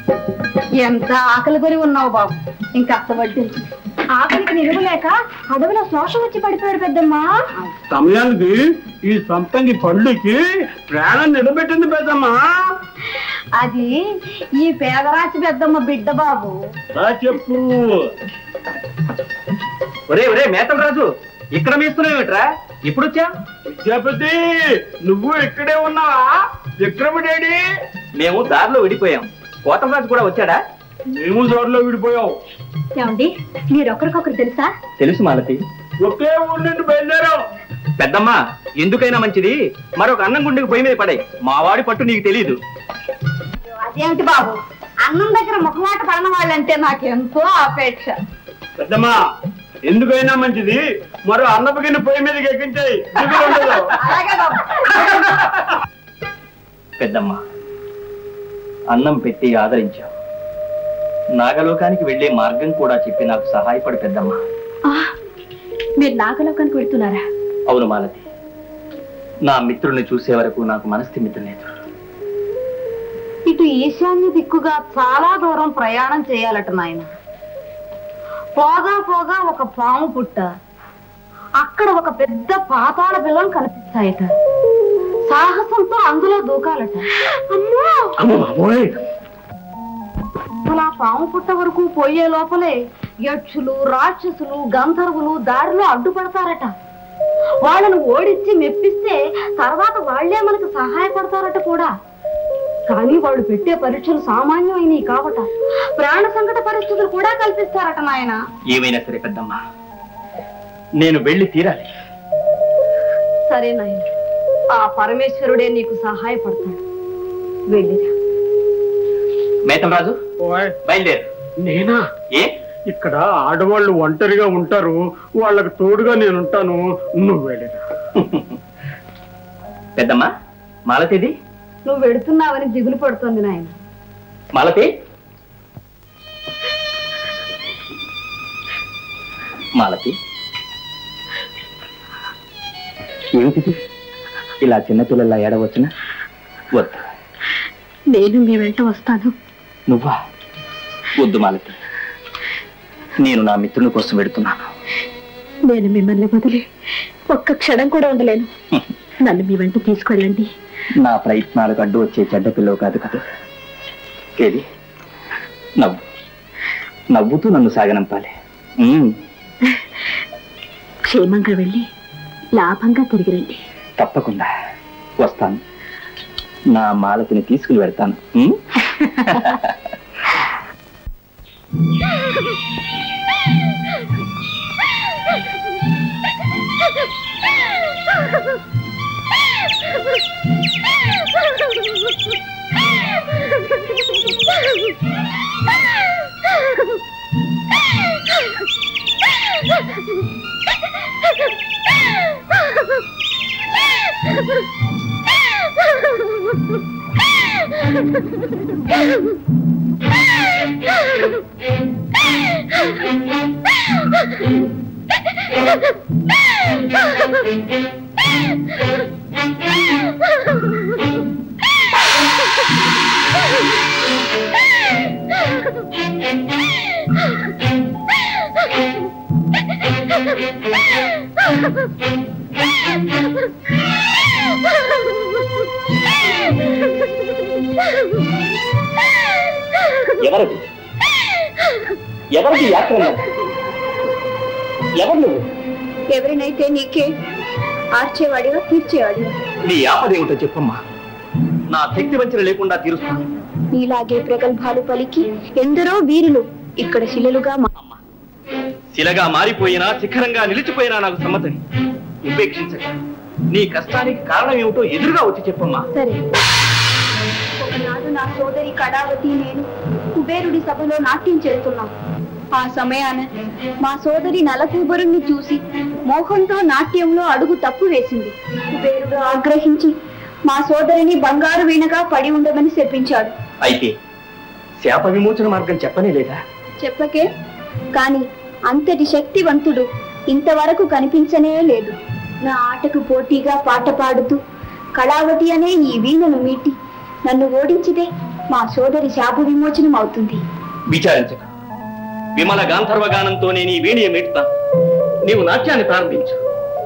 ఎంత ఆకలి కొని ఉన్నావు బాబు ఇంకా అత్తబడ్డి ఆకలికి నిలువలేక అడవిలో శోషం వచ్చి పడిపోయాడు పెద్దమ్మా సమయానికి ఈ సంపంగి పళ్ళుకి ప్రాణం నిలబెట్టింది పెద్దమ్మా అది ఈ పేదరాశి పెద్దమ్మ బిడ్డ బాబు రా చెప్పు ఒరే ఒరే మేతం రాజు ఇక్కడ మేస్తున్నావేట్రా ఇప్పుడు వచ్చా విద్యాపతి నువ్వు ఇక్కడే ఉన్నావా విక్రముడేడి మేము దారిలో విడిపోయాం కోతం రాజు కూడా వచ్చాడా మేము జోరులో విడిపోయావు ఏమండి మీరు ఒకరికొకరు తెలుసా తెలుసు మాలతి ఒకే ఊరు నుండి బయలుదేరావు పెద్దమ్మ ఎందుకైనా మంచిది మరొక అన్నం గుండెకి పొయ్యి మీద పడాయి మావాడి పట్టు నీకు తెలియదు అదేమిటి బాబు అన్నం దగ్గర ముఖమాట పడిన వాళ్ళంటే నాకు ఎంతో అపేక్ష పెద్దమ్మా ఎందుకైనా మంచిది మరో అన్నపగిన పొయ్యి మీదకి ఎక్కించాయి అలాగే బాబు పెద్దమ్మ అన్నం పెట్టి ఆదరించావు నాగలోకానికి వెళ్లే మార్గం కూడా చెప్పి నాకు సహాయపడు పెద్దమ్మ మీరు నాగలోకానికి వెళ్తున్నారా అవును మాలతి నా మిత్రుల్ని చూసే వరకు నాకు మనస్థిమితం లేదు ఇటు ఈశాన్య దిక్కుగా చాలా దూరం ప్రయాణం చేయాలట నాయన పోగా పోగా ఒక పాము పుట్ట అక్కడ ఒక పెద్ద పాతాళ బిల్లం కనిపిస్తాయట సాహసంతో అందులో దూకాలట అమ్మో అలా పాము పుట్ట వరకు పోయే లోపలే యక్షులు రాక్షసులు గంధర్వులు దారిలో అడ్డుపడతారట వాళ్ళను ఓడించి మెప్పిస్తే తర్వాత వాళ్లే మనకు సహాయపడతారట కూడా కానీ వాళ్ళు పెట్టే పరీక్షలు సామాన్యమైనవి కావట ప్రాణ సంకట పరిస్థితులు కూడా కల్పిస్తారట నాయన ఏమైనా సరే పెద్దమ్మ నేను వెళ్ళి తీరాలి సరే నాయన ఆ పరమేశ్వరుడే నీకు సహాయపడతాడు వెళ్ళిరా మేతం రాజు బయలుదేరు నేనా ఏ ఇక్కడ ఆడవాళ్ళు ఒంటరిగా ఉంటారు వాళ్ళకు తోడుగా నేను ఉంటాను నువ్వు వెళ్ళిరా పెద్దమ్మ మాలతిది నువ్వు వెడుతున్నావని దిగులు పడుతుంది నాయన మాలతి మాలతి ఏమిటిది ఇలా చిన్నపిల్లల ఏడవచ్చునా వద్దు నేను మీ వెంట వస్తాను నువ్వా వద్దు మాలతి నేను నా మిత్రుని కోసం వెడుతున్నాను నేను మిమ్మల్ని వదిలి ఒక్క క్షణం కూడా ఉండలేను నన్ను మీ వెంట తీసుకెళ్ళండి నా ప్రయత్నాలకు అడ్డు వచ్చే చెడ్డ పిల్లవు కాదు కదా ఏది నవ్వు నవ్వుతూ నన్ను సాగనంపాలి ఉమ్, క్షేమంగా వెళ్ళి లాభంగా తిరిగి రండి తప్పకుండా వస్తాను నా మాలతిని తీసుకుని వెళ్తాను ఉమ్? ఎవరిది ఎవరిది యాత్ర ఎవరు నువ్వు ఎవరినైతే నీకే ఆర్చేవాడిగా తీర్చేవాడిగా నీ ఆపదేమిటో చెప్పమ్మా నా శక్తి వంచన లేకుండా తీరుస్తాను నీలాగే ప్రగల్భాలు పలికి ఎందరో వీరులు ఇక్కడ శిలలుగా మా- అమ్మా శిలగా మారిపోయినా శిఖరంగా నిలిచిపోయినా నాకు సమ్మతని ఉపేక్షించక నీ కష్టానికి కారణం ఏమిటో ఎదురుగా వచ్చి చెప్పమ్మా సరే ఒకనాడు నా సోదరి కడావతి నేను కుబేరుడి సభలో నాట్యం చేస్తున్నాం ఆ సమయాన మా సోదరి నలకూబరుణ్ణి చూసి మోహంతో నాట్యంలో అడుగు తప్పు వేసింది కుబేరుడు ఆగ్రహించి మా సోదరిని బంగారు వీణగా పడి ఉండమని శపించాడు అయితే శాప విమోచన మార్గం చెప్పనే లేదా చెప్పకే కాని అంతటి శక్తివంతుడు ఇంతవరకు కనిపించనే లేదు నా ఆటకు పోటీగా పాట పాడుతూ కళావతి అనే ఈ వీణను మీటి నన్ను ఓడించితే మా సోదరి శాప విమోచనం అవుతుంది విచారించక విమల గాంధర్వ గానంతోనే నీ వీణియ మీటుతా నీవు నాట్యాన్ని ప్రారంభించు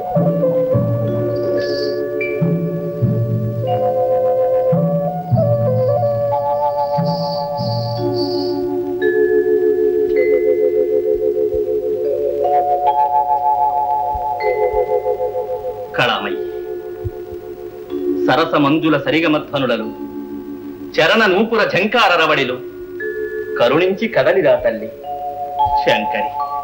కళామయ్యి సరస మంజుల సరిగమధ్వనులలో చరణ నూపుర ఝంకార రవడిలో కరుణించి కదలిరా తల్లి శంకరి